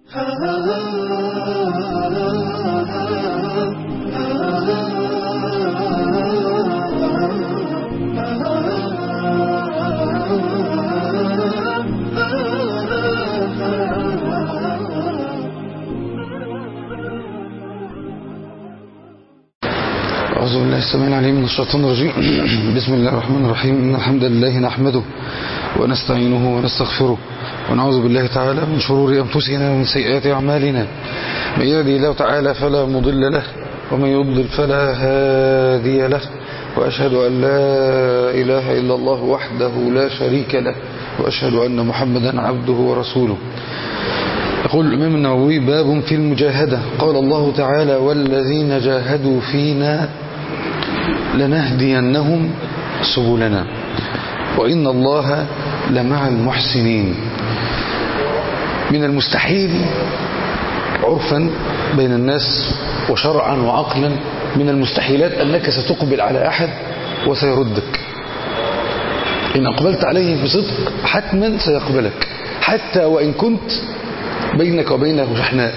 أعوذ بالله السميع العليم من الشيطان الرجيم بسم الله الرحمن الرحيم إن الحمد لله نحمده ونستعينه ونستغفره ونعوذ بالله تعالى من شرور أنفسنا ومن سيئات أعمالنا من يهدي الله تعالى فلا مضل له ومن يضلل فلا هادي له وأشهد أن لا إله إلا الله وحده لا شريك له وأشهد أن محمدا عبده ورسوله يقول الإمام النووي باب في المجاهدة قال الله تعالى والذين جاهدوا فينا لنهدينهم سبلنا وإن الله لمع المحسنين من المستحيل عرفا بين الناس وشرعا وعقلا من المستحيلات أنك ستقبل على أحد وسيردك إن أقبلت عليه بصدق حتما سيقبلك حتى وإن كنت بينك وبينه شحناء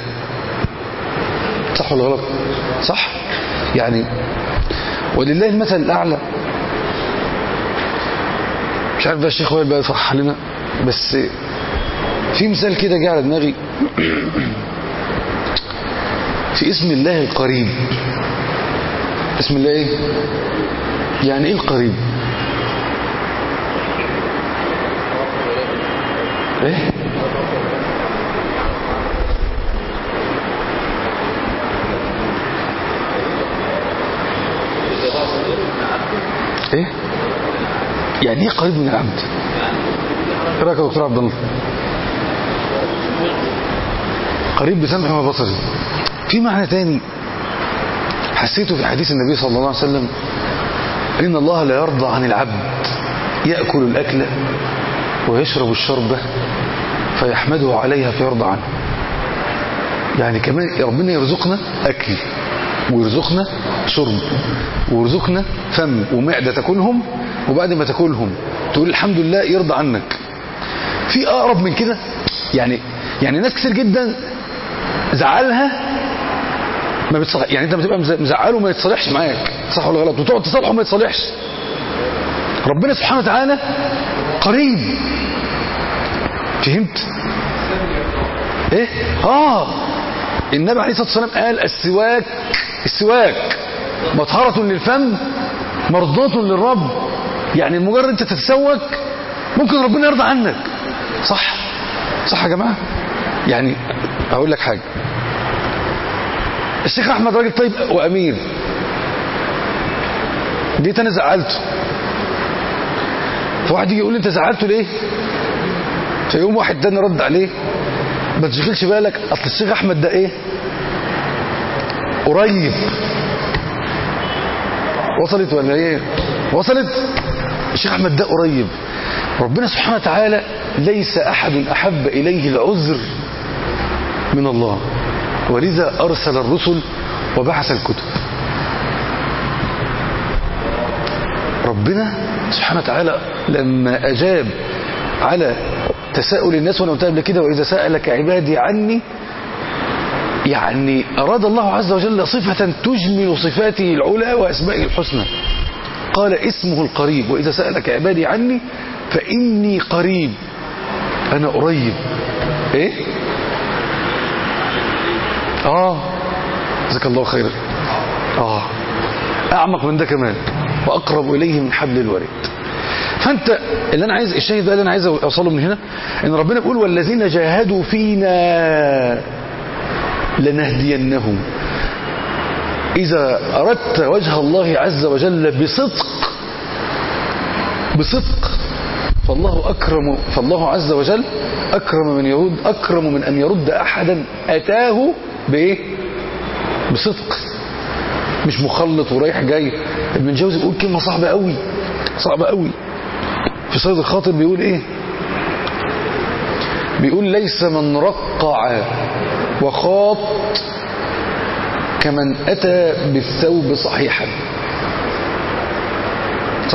صح ولا غلط صح يعني ولله المثل الأعلى مش عارف بقى الشيخ وائل بقى يصح لنا بس في مثال كده جه على دماغي في اسم الله القريب اسم الله ايه يعني ايه القريب ايه ايه يعني ايه قريب من العبد ايه رايك يا دكتور عبد الله قريب بسمعه وبصره في معنى تاني حسيته في حديث النبي صلى الله عليه وسلم ان الله لا يرضى عن العبد ياكل الاكله ويشرب الشربه فيحمده عليها فيرضى عنه يعني كمان ربنا يرزقنا اكل ويرزقنا شرب ويرزقنا فم ومعدة تاكلهم وبعد ما تاكلهم تقول الحمد لله يرضى عنك في اقرب من كده يعني يعني ناس كتير جدا زعلها ما بتصلح يعني انت بتبقى مزعله ما يتصالحش معاك صح ولا غلط وتقعد تصالحه ما يتصالحش ربنا سبحانه وتعالى قريب فهمت ايه اه النبي عليه الصلاه والسلام قال السواك السواك مطهرة للفم مرضاة للرب يعني مجرد انت تتسوك ممكن ربنا يرضى عنك صح صح يا جماعة يعني اقول لك حاجة الشيخ احمد راجل طيب وامير جيت انا زعلته فواحد يجي يقول لي انت زعلته ليه فيقوم واحد تاني رد عليه ما تشغلش بالك اصل الشيخ احمد ده ايه قريب وصلت ولا ايه وصلت الشيخ احمد ده قريب ربنا سبحانه وتعالى ليس احد احب اليه العذر من الله ولذا ارسل الرسل وبعث الكتب ربنا سبحانه وتعالى لما اجاب على تساؤل الناس وانا قلت قبل كده واذا سالك عبادي عني يعني أراد الله عز وجل صفة تجمل صفاته العلى وأسمائه الحسنى قال اسمه القريب وإذا سألك عبادي عني فإني قريب أنا قريب إيه آه جزاك الله خيرا آه أعمق من ده كمان وأقرب إليه من حبل الوريد فأنت اللي أنا عايز الشاهد بقى اللي أنا عايز أوصله من هنا إن ربنا بيقول والذين جاهدوا فينا لنهدينهم إذا أردت وجه الله عز وجل بصدق بصدق فالله أكرم فالله عز وجل أكرم من يرد أكرم من أن يرد أحدا أتاه بإيه بصدق مش مخلط ورايح جاي ابن جوزي بيقول كلمة صعبة قوي صعبة قوي في صيد الخاطر بيقول ايه بيقول ليس من رقع وخاط كمن أتى بالثوب صحيحا صح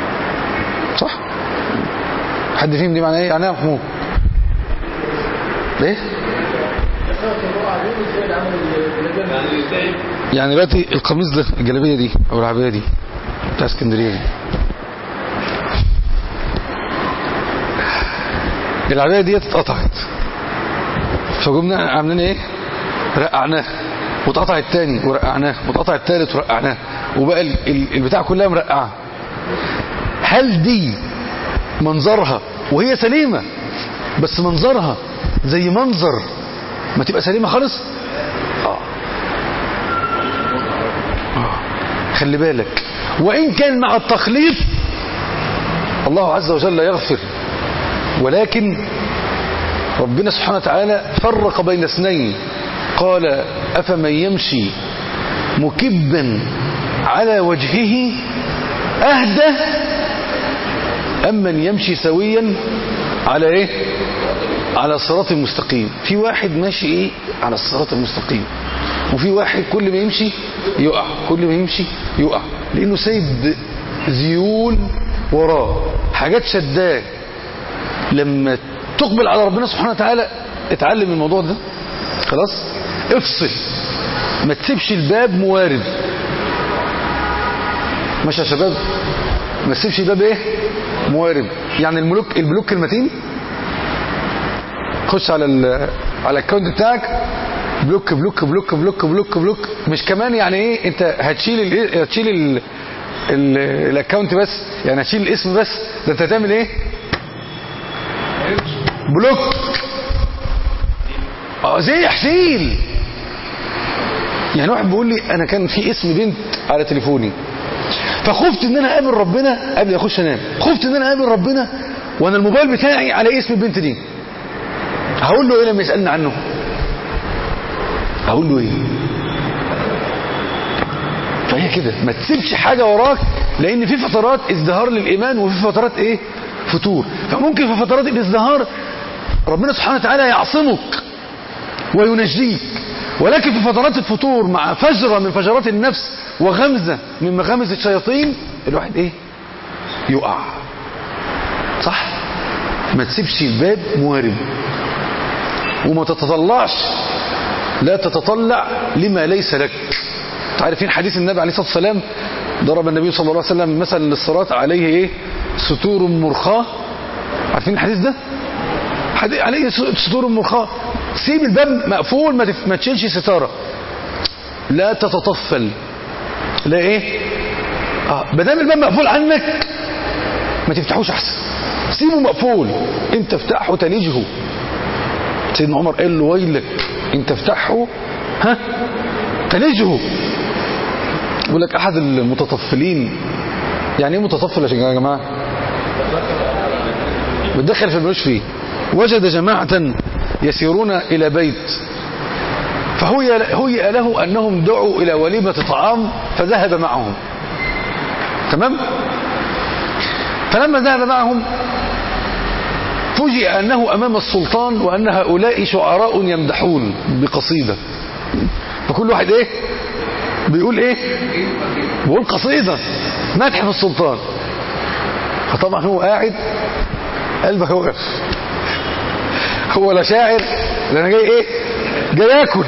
صح حد فيهم دي معناه ايه يعني ايه محمود ايه يعني دلوقتي القميص ده الجلابيه دي او العبايه دي بتاع اسكندريه دي العبايه دي اتقطعت فقمنا عاملين ايه رقعناه واتقطع التاني ورقعناه واتقطع التالت ورقعناه وبقى ال- ال- البتاع كلها مرقعه هل دي منظرها وهي سليمه بس منظرها زي منظر ما تبقى سليمه خالص اه آه. خلي بالك وان كان مع التخليط الله عز وجل يغفر ولكن ربنا سبحانه وتعالى فرق بين اثنين قال أفمن يمشي مكبا على وجهه أهدى أم من يمشي سويا على إيه على الصراط المستقيم في واحد ماشي إيه على الصراط المستقيم وفي واحد كل ما يمشي يقع كل ما يمشي يقع لأنه سايب ذيول وراه حاجات شداه لما تقبل على ربنا سبحانه وتعالى اتعلم الموضوع ده خلاص افصل ما تسيبش الباب موارد ماشي يا شباب ما تسيبش الباب ايه موارد يعني الملوك البلوك المتين خش على ال على الاكونت بتاعك بلوك بلوك بلوك بلوك بلوك بلوك مش كمان يعني ايه انت هتشيل ال هتشيل ال ال الاكونت بس يعني هتشيل الاسم بس ده انت هتعمل ايه بلوك اه زي حسين يعني واحد بيقول لي انا كان في اسم بنت على تليفوني فخفت ان انا اقابل ربنا قبل ما اخش انام خفت ان انا اقابل ربنا وانا الموبايل بتاعي على اسم البنت دي هقول له ايه لما يسالني عنه هقول له ايه فهي كده ما تسيبش حاجه وراك لان في فترات ازدهار للايمان وفي فترات ايه فتور فممكن في فترات الازدهار ربنا سبحانه وتعالى يعصمك وينجيك ولكن في فترات الفتور مع فجرة من فجرات النفس وغمزة من مغامز الشياطين الواحد ايه يقع صح ما تسيبش الباب موارب وما تتطلعش لا تتطلع لما ليس لك عارفين حديث النبي عليه الصلاة والسلام ضرب النبي صلى الله عليه وسلم مثلا للصراط عليه ايه ستور مرخاه عارفين الحديث ده حديث عليه ستور مرخاه سيب الباب مقفول ما, تف... ما تشيلش ستارة لا تتطفل لا ايه اه ما دام الباب مقفول عنك ما تفتحوش احسن سيبه مقفول انت افتحه تلجه سيدنا عمر قال له ويلك انت افتحه ها تلجه يقول لك احد المتطفلين يعني ايه متطفل يا جماعه بتدخل في الملوش فيه وجد جماعة يسيرون إلى بيت فهي هيئ له أنهم دعوا إلى وليمة طعام فذهب معهم تمام فلما ذهب معهم فوجئ أنه أمام السلطان وأن هؤلاء شعراء يمدحون بقصيدة فكل واحد إيه بيقول إيه بيقول قصيدة مدح في السلطان فطبعا هو قاعد قلبه وقف هو لا شاعر ده انا جاي ايه جاي اكل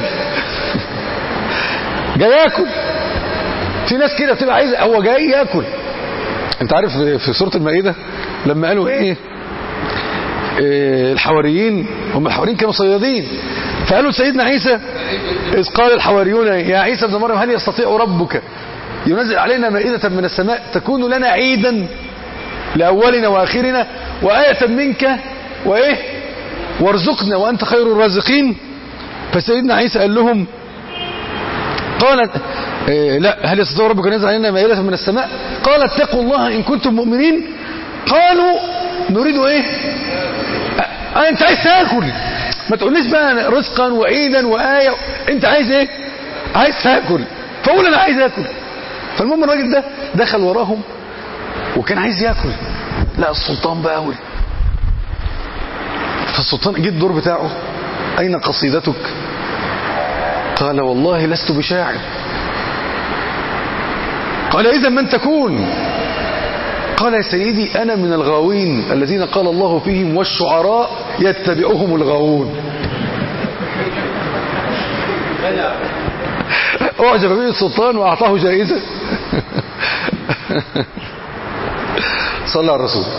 جاي اكل في ناس كده بتبقى عايزه هو جاي ياكل انت عارف في سوره المائده لما قالوا ايه, إيه الحواريين هم الحواريين كانوا صيادين فقالوا سيدنا عيسى اذ قال الحواريون يا عيسى ابن مريم هل يستطيع ربك ينزل علينا مائدة من السماء تكون لنا عيدا لأولنا وآخرنا وآية منك وإيه وارزقنا وأنت خير الرازقين فسيدنا عيسى قال لهم قال إيه لا هل يستطيع ربك أن ينزل علينا مائدة من السماء قال اتقوا الله إن كنتم مؤمنين قالوا نريد إيه أه أنت عايز تاكل ما تقوليش بقى رزقا وعيدا وآية أنت عايز إيه عايز تاكل فقول أنا عايز أكل فالمهم الراجل ده دخل وراهم وكان عايز ياكل لا السلطان بقى أول فالسلطان جه الدور بتاعه أين قصيدتك قال والله لست بشاعر قال إذا من تكون قال يا سيدي أنا من الغاوين الذين قال الله فيهم والشعراء يتبعهم الغاوون اعجب به السلطان واعطاه جائزه صلى على الرسول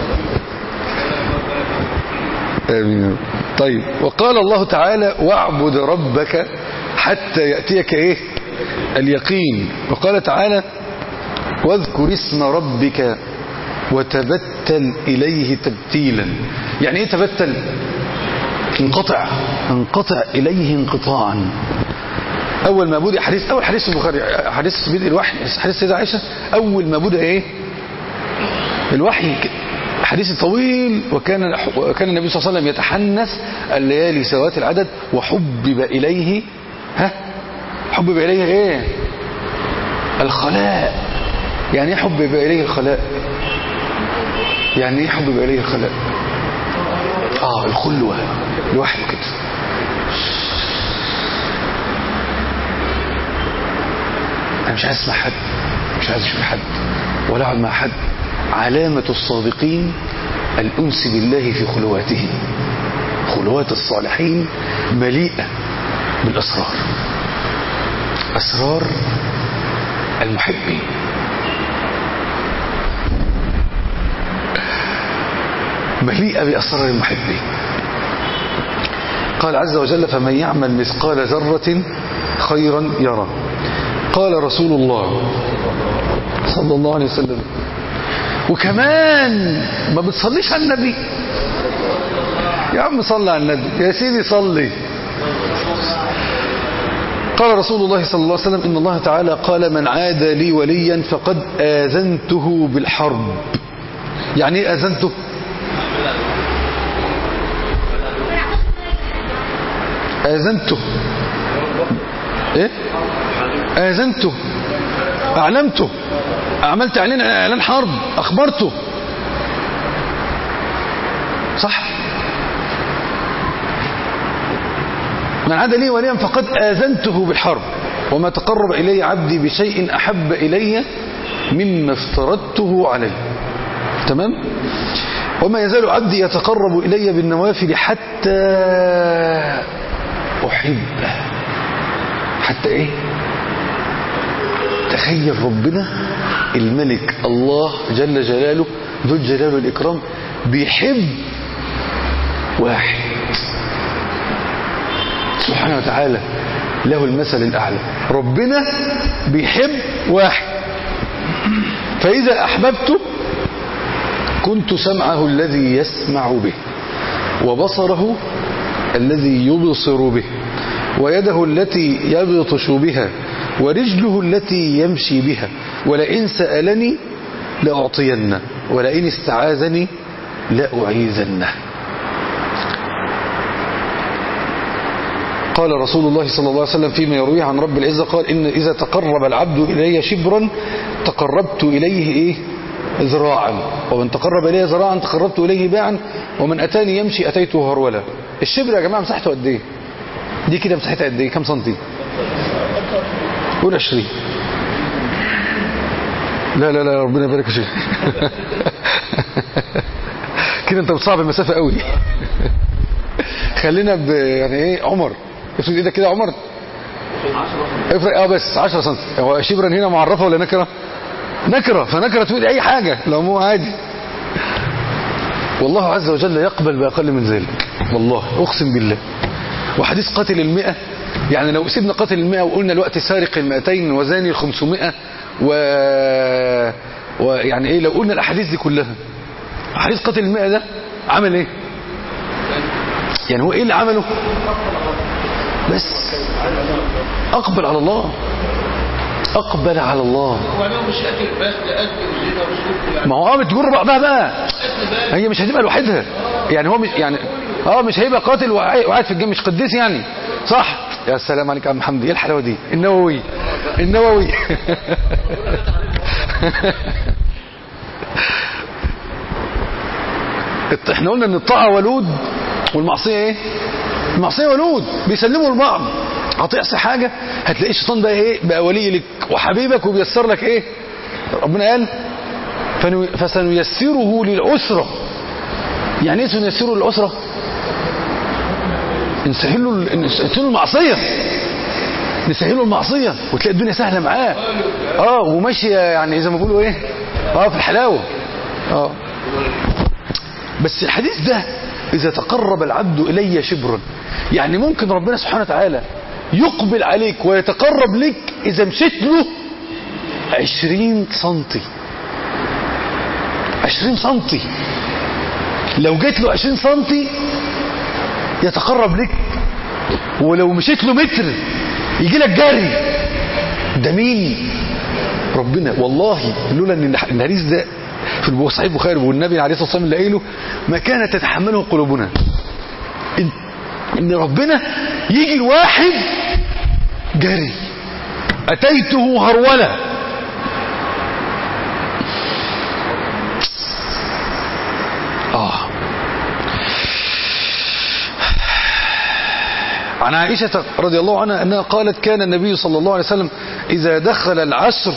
امين طيب وقال الله تعالى واعبد ربك حتى ياتيك ايه اليقين وقال تعالى واذكر اسم ربك وتبتل اليه تبتيلا يعني ايه تبتل انقطع انقطع اليه انقطاعا اول ما بدأ حديث اول حديث البخاري حديث بدء الوحي حديث سيدة عائشة اول ما بدأ ايه الوحي حديث طويل وكان وكان النبي صلى الله عليه وسلم يتحنث الليالي سوات العدد وحبب اليه ها حبب اليه ايه الخلاء يعني ايه حبب اليه الخلاء يعني ايه حبب اليه الخلاء اه الخلوه لوحده كده انا مش عايز اسمع حد مش عايز اشوف حد ولا اقعد مع حد علامة الصادقين الأنس بالله في خلواتهم خلوات الصالحين مليئة بالأسرار أسرار المحبين مليئة بأسرار المحبين قال عز وجل فمن يعمل مثقال ذرة خيرا يرى قال رسول الله صلى الله عليه وسلم وكمان ما بتصليش على النبي يا عم صلي على النبي يا سيدي صلي قال رسول الله صلى الله عليه وسلم إن الله تعالى قال من عاد لي وليا فقد آذنته بالحرب يعني ايه آذنته آذنته ايه آذنته أعلمته عملت اعلان اعلان حرب اخبرته صح من عاد لي وليا فقد آذنته بالحرب وما تقرب إلي عبدي بشيء أحب إلي مما افترضته عليه تمام وما يزال عبدي يتقرب إلي بالنوافل حتى أحبه حتى إيه تخيل ربنا الملك الله جل جلاله ذو الجلال والإكرام بيحب واحد سبحانه وتعالى له المثل الأعلى ربنا بيحب واحد فإذا أحببته كنت سمعه الذي يسمع به وبصره الذي يبصر به ويده التي يبطش بها ورجله التي يمشي بها ولئن سألني لأعطينه ولئن استعاذني لأعيذنه قال رسول الله صلى الله عليه وسلم فيما يرويه عن رب العزة قال إن إذا تقرب العبد إلي شبرا تقربت إليه إيه ذراعا ومن تقرب إليه ذراعا تقربت إليه باعا ومن أتاني يمشي أتيته هرولا الشبر يا جماعة مساحته قد إيه دي كده مساحتها قد إيه كم سنتي قول 20 لا لا لا ربنا يبارك يا شيخ كده انت بتصعب المسافه قوي خلينا ب يعني ايه عمر افرد ايدك كده يا عمر افرق اه بس 10 سم هو شبرا هنا معرفه ولا نكره نكره فنكره تقول اي حاجه لو مو عادي والله عز وجل يقبل باقل من ذلك والله اقسم بالله وحديث قاتل المئة يعني لو سيبنا قاتل المئة وقلنا الوقت سارق المئتين وزاني الخمسمائة و... ويعني ايه لو قلنا الاحاديث دي كلها حديث قاتل المئة ده عمل ايه يعني هو ايه اللي عمله بس اقبل على الله اقبل على الله وانا مش اكل بس ده اكل وزنا وسوق يعني ما هو اه بتجر بعضها بقى هي مش هتبقى لوحدها يعني هو مش يعني اه مش هيبقى قاتل وقاعد وقاعد في الجيم مش قديس يعني صح يا سلام عليك يا عم حمدي ايه الحلاوه دي النووي النووي احنا قلنا ان الطاعه ولود والمعصيه ايه المعصيه ولود بيسلموا لبعض هتعصي حاجه هتلاقي الشيطان بقى ايه بقى ولي لك وحبيبك وبيسر لك ايه ربنا قال فنو- فسنيسره للعسرة يعني ايه سنيسره للعسرة نسهل له نسهل له المعصية نسهله المعصية وتلاقي الدنيا سهلة معاه اه وماشية يعني زي ما بيقولوا ايه اه في الحلاوة اه بس الحديث ده إذا تقرب العبد إلي شبرا يعني ممكن ربنا سبحانه وتعالى يقبل عليك ويتقرب لك إذا مشيت له عشرين سنتي عشرين سنتي لو جيت له عشرين سنتي يتقرب لك ولو مشيت له متر يجي لك جري ده مين ربنا والله لولا ان الحديث ده في صحيح البخاري والنبي عليه الصلاه والسلام اللي قايله ما كانت تتحمله قلوبنا ان, إن ربنا يجي الواحد جري اتيته هروله اه عن عائشة رضي الله عنها أنها قالت كان النبي صلى الله عليه وسلم إذا دخل العصر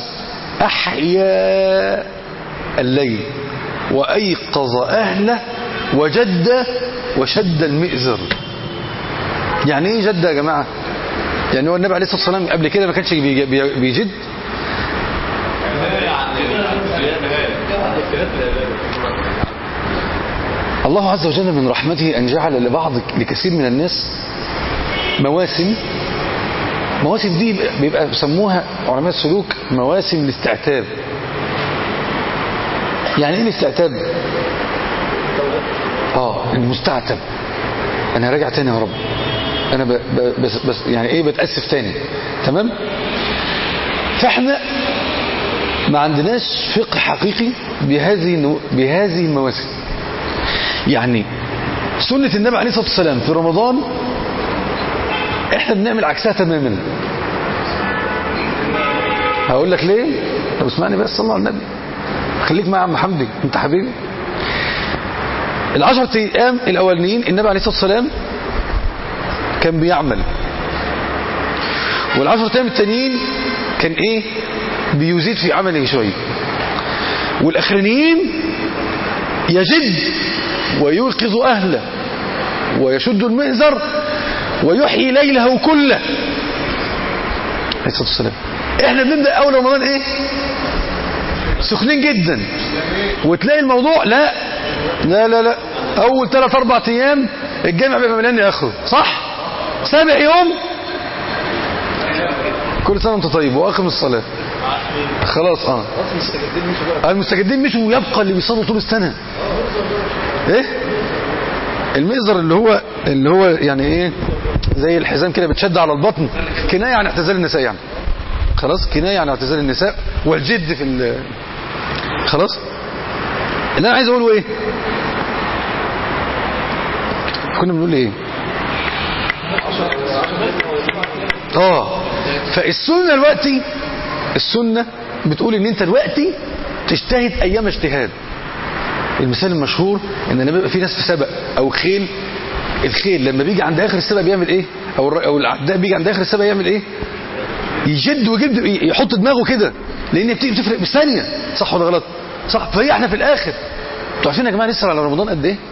أحيا الليل وأيقظ أهله وجد وشد المئزر يعني ايه جد يا جماعة يعني هو النبي عليه الصلاة والسلام قبل كده ما كانش بيج- بي- بيجد الله عز وجل من رحمته أن جعل لبعض لكثير من الناس مواسم مواسم دي بيبقى بيسموها علماء السلوك مواسم الاستعتاب يعني ايه الاستعتاب اه المستعتب انا راجع تاني يا رب انا ب... ب... بس... بس يعني ايه بتاسف تاني تمام فاحنا ما عندناش فقه حقيقي بهذه النو... بهذه المواسم يعني سنة النبي عليه الصلاة والسلام في رمضان احنا بنعمل عكسها تماما هقول لك ليه طب اسمعني بس صلى على النبي خليك مع عم حمدي انت حبيبي العشرة ايام الاولانيين النبي عليه الصلاة والسلام كان بيعمل والعشرة ايام التانيين كان ايه بيزيد في عمله شوية والاخرانيين يجد ويوقظ اهله ويشد المئزر ويحيي ليله كله عليه الصلاة والسلام احنا بنبدأ اول رمضان ايه سخنين جدا وتلاقي الموضوع لا لا لا لا اول ثلاث اربع ايام الجامع بيبقى مليان اخره صح سابع يوم كل سنه وانت طيب واقم الصلاه خلاص اه المستجدين مشوا ويبقى اللي بيصلوا طول السنه ايه المئزر اللي هو اللي هو يعني ايه زي الحزام كده بتشد على البطن كنايه عن اعتزال النساء يعني خلاص كنايه عن اعتزال النساء والجد في ال خلاص اللي انا عايز اقوله ايه كنا بنقول ايه اه فالسنه دلوقتي السنه بتقول ان انت دلوقتي تجتهد ايام اجتهاد المثال المشهور ان لما بيبقى في ناس في سبق او خيل الخيل لما بيجي عند اخر السبق بيعمل ايه او الر- او العداء بيجي عند اخر السبق يعمل ايه يجد ويجد يحط دماغه كده لان بتيجي بتفرق بثانيه صح ولا غلط صح فهي احنا في الاخر انتوا عارفين يا جماعه لسه على رمضان قد ايه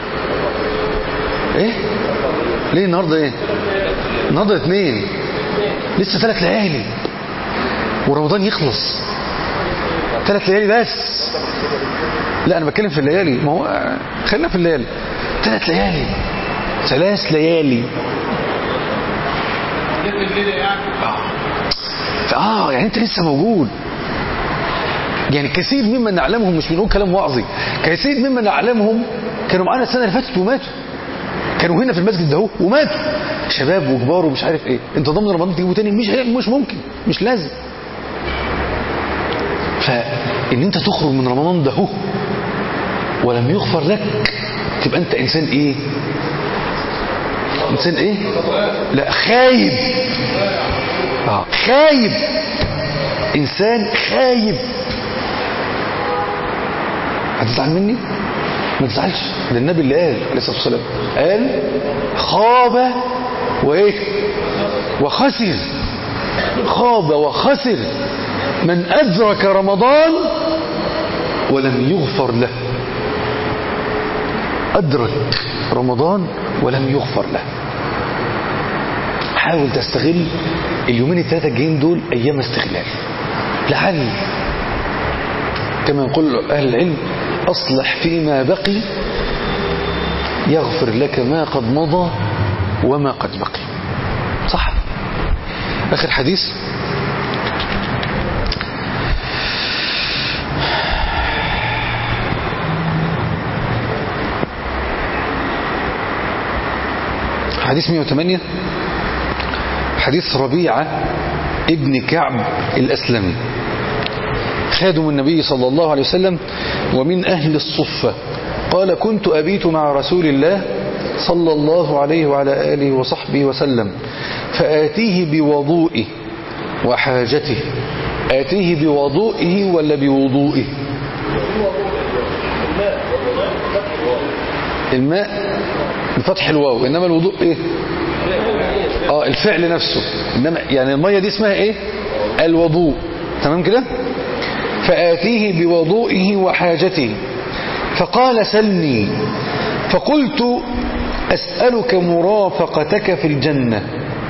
ايه ليه النهارده ايه النهارده اثنين لسه ثلاث ليالي ورمضان يخلص ثلاث ليالي بس لا انا بتكلم في الليالي ما هو خلينا في الليالي ثلاث ليالي ثلاث ليالي اه يعني انت لسه موجود يعني كثير ممن نعلمهم مش بنقول كلام وعظي كثير ممن نعلمهم كانوا معانا السنه اللي فاتت وماتوا كانوا هنا في المسجد ده اهو وماتوا شباب وكبار ومش عارف ايه انت ضمن رمضان تجيبه تاني مش مش ممكن مش لازم فان انت تخرج من رمضان ده اهو ولم يغفر لك تبقى انت انسان ايه انسان ايه لا خايب اه خايب انسان خايب هتزعل مني ما تزعلش ده النبي اللي قال عليه الصلاه والسلام قال خاب وايه وخسر خاب وخسر من ادرك رمضان ولم يغفر له أدرك رمضان ولم يغفر له حاول تستغل اليومين الثلاثة الجايين دول أيام استغلال لعل كما يقول أهل العلم أصلح فيما بقي يغفر لك ما قد مضى وما قد بقي صح آخر حديث حديث 108 حديث ربيعة ابن كعب الأسلمي خادم النبي صلى الله عليه وسلم ومن أهل الصفة قال كنت أبيت مع رسول الله صلى الله عليه وعلى آله وصحبه وسلم فآتيه بوضوئه وحاجته آتيه بوضوئه ولا بوضوئه الماء بفتح الواو إنما الوضوء إيه آه الفعل نفسه إنما يعني المية دي اسمها إيه الوضوء تمام كده فآتيه بوضوئه وحاجته فقال سلني فقلت أسألك مرافقتك في الجنة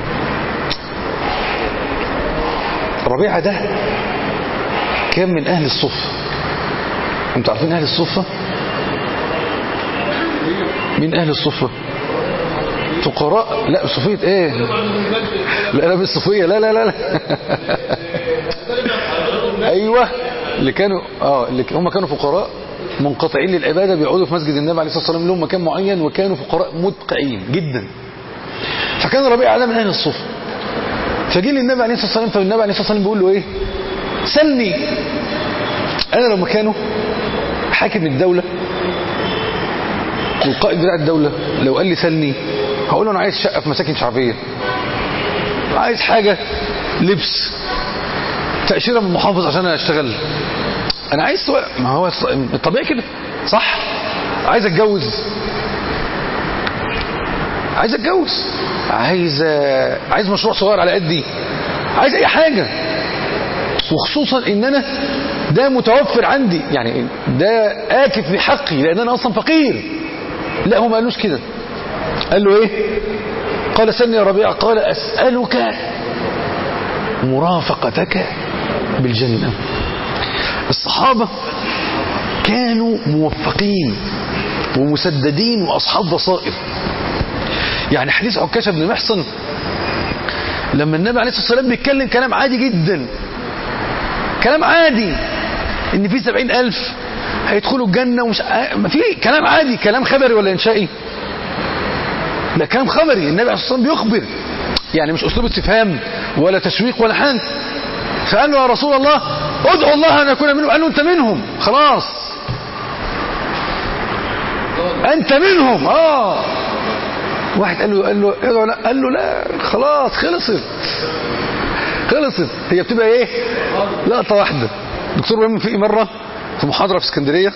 ربيعة ده كان من أهل الصفة انتوا عارفين أهل الصفة مين أهل الصفة فقراء لا صفية ايه لا لا مش صفية لا لا لا, لا. ايوه اللي كانوا اه اللي هم كانوا فقراء منقطعين للعبادة بيقعدوا في مسجد النبي عليه الصلاة والسلام لهم مكان معين وكانوا فقراء مدقعين جدا فكان ربيع ده من أهل الصفة فجي للنبي عليه الصلاة والسلام فالنبي عليه الصلاة والسلام بيقول له ايه سلني انا لو مكانه حاكم الدولة والقائد بتاع الدولة لو قال لي سلني هقول له انا عايز شقة في مساكن شعبية عايز حاجة لبس تأشيرة من المحافظ عشان اشتغل انا عايز سواء ما هو الطبيعي كده صح عايز اتجوز عايز اتجوز عايز عايز مشروع صغير على قدي عايز اي حاجة وخصوصا ان انا ده متوفر عندي يعني ده آكف بحقي لان انا اصلا فقير لا هو ما قالوش كده قال له ايه قال سني يا ربيع قال اسألك مرافقتك بالجنة الصحابة كانوا موفقين ومسددين وأصحاب بصائر يعني حديث عكاشة بن محصن لما النبي عليه الصلاة والسلام بيتكلم كلام عادي جدا كلام عادي ان في سبعين ألف هيدخلوا الجنة ومش ما في كلام عادي كلام خبري ولا إنشائي لا كلام خبري النبي عليه الصلاة والسلام بيخبر يعني مش أسلوب استفهام ولا تشويق ولا حاجة فقال له يا رسول الله ادعو الله أن أكون منهم قال له أنت منهم خلاص أنت منهم آه واحد قال له قال له ادعو لا قال له لا خلاص خلصت خلصت هي بتبقى ايه لقطة واحدة دكتور ابراهيم في مرة في محاضرة في اسكندرية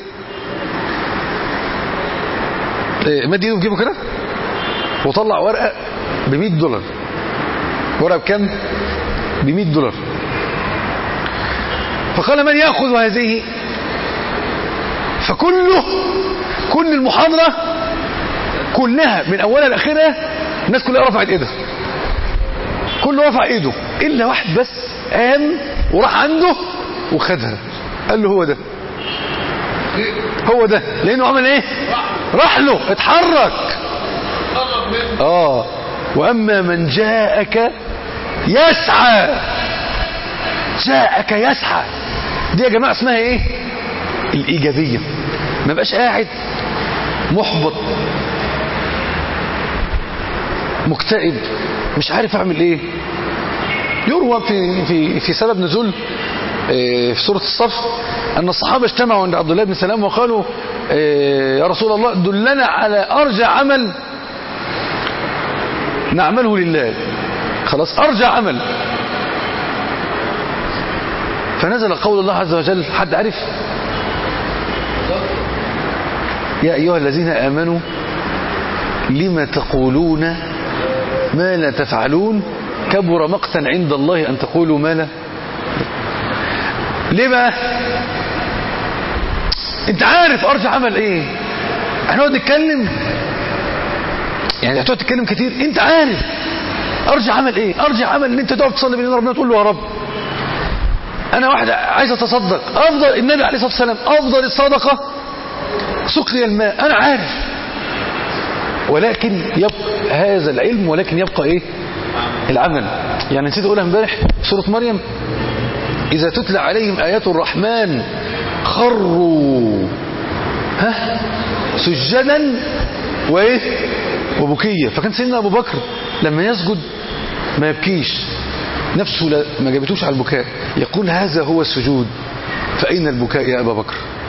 إيه مد ايده في جيبه كده وطلع ورقة ب 100 دولار ورقة بكام ب 100 دولار فقال من يأخذ هذه فكله كل المحاضرة كلها من أولها لآخرها الناس كلها رفعت ايدها كله رفع ايده إلا واحد بس قام وراح عنده وخدها قال له هو ده هو ده لأنه عمل ايه راح له اتحرك اه وأما من جاءك يسعى جاءك يسعى دي يا جماعة اسمها ايه الإيجابية ما بقاش قاعد محبط مكتئب مش عارف اعمل ايه يروى في في في سبب نزول في سورة الصف أن الصحابة اجتمعوا عند عبد الله بن سلام وقالوا يا رسول الله دلنا على أرجى عمل نعمله لله خلاص أرجى عمل فنزل قول الله عز وجل حد عارف يا أيها الذين آمنوا لما تقولون ما لا تفعلون كبر مقتا عند الله أن تقولوا ما لا ليه بقى انت عارف ارجع عمل ايه هنقعد نتكلم يعني هتقعد تتكلم كتير انت عارف ارجع عمل ايه ارجع عمل ان انت تقعد تصلي بين ربنا تقول له يا رب انا واحد عايز اتصدق افضل النبي عليه الصلاه والسلام افضل الصدقه سقي الماء انا عارف ولكن يبقى هذا العلم ولكن يبقى ايه العمل يعني نسيت اقولها امبارح سوره مريم اذا تتلى عليهم ايات الرحمن خروا ها سجدا وايه وبكيا فكان سيدنا ابو بكر لما يسجد ما يبكيش نفسه لا ما جابتوش على البكاء يقول هذا هو السجود فأين البكاء يا أبا بكر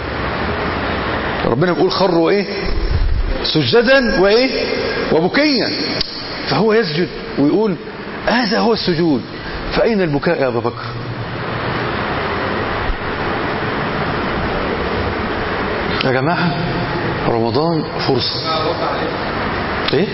ربنا بيقول خروا ايه سجدا وايه وبكيا فهو يسجد ويقول هذا هو السجود فأين البكاء يا أبا بكر يا جماعة رمضان فرصة ايه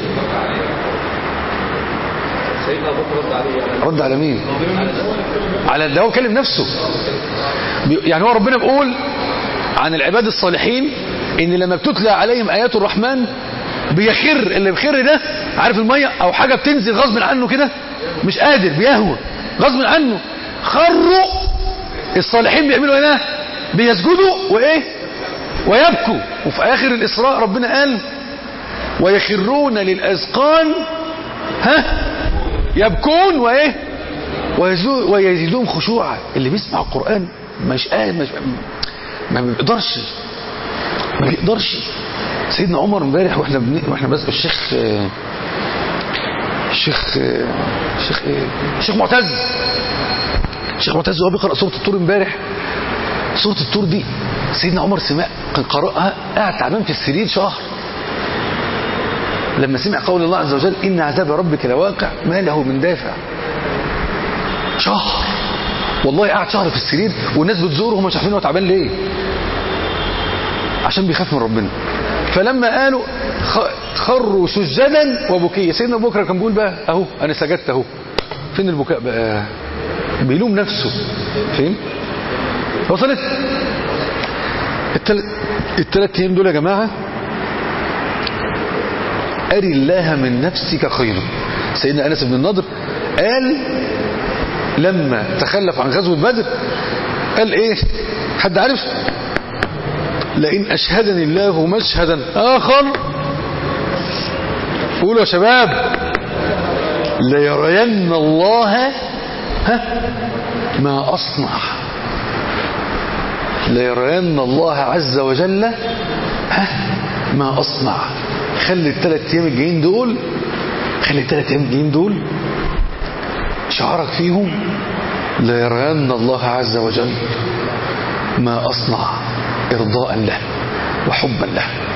سيدنا ابو بكر رد عليه يعني رد على مين على ده هو كلم نفسه بي- يعني هو ربنا بيقول عن العباد الصالحين ان لما بتتلى عليهم ايات الرحمن بيخر اللي بيخر ده عارف الميه او حاجه بتنزل غصب عنه كده مش قادر بيهوى غصب عنه خروا الصالحين بيعملوا ايه ده؟ بيسجدوا وايه ويبكوا وفي اخر الاسراء ربنا قال ويخرون للاذقان ها يبكون وايه ويزو- ويزيدون خشوعا اللي بيسمع القرآن مش قاعد مش ما بيقدرش ما بيقدرش سيدنا عمر امبارح واحنا بن... واحنا بس الشيخ آه، الشيخ آه، الشيخ ايه الشيخ معتز الشيخ معتز وهو بيقرأ سورة الطور امبارح سورة الطور دي سيدنا عمر سمع كان قرأها قاعد تعبان في السرير شهر لما سمع قول الله عز وجل إن عذاب ربك لواقع ما له من دافع شهر والله قاعد شهر في السرير والناس بتزوره وهم مش عارفين هو تعبان ليه عشان بيخاف من ربنا فلما قالوا خ- خروا سجدا وبكيا سيدنا ابو بكر كان بيقول بقى اهو انا سجدت اهو فين البكاء بقى بيلوم نفسه فين وصلت التل... التلات ايام دول يا جماعه أري الله من نفسك خيرا سيدنا أنس بن النضر قال لما تخلف عن غزوة بدر قال إيه حد عارف لئن أشهدني الله مشهدا آخر قولوا يا شباب ليرين الله ها ما أصنع ليرين الله عز وجل ها ما أصنع خلي الثلاث أيام الجايين دول خلي الثلاث أيام الجايين دول شعارك فيهم ليرين الله عز وجل ما أصنع إرضاء له وحبا له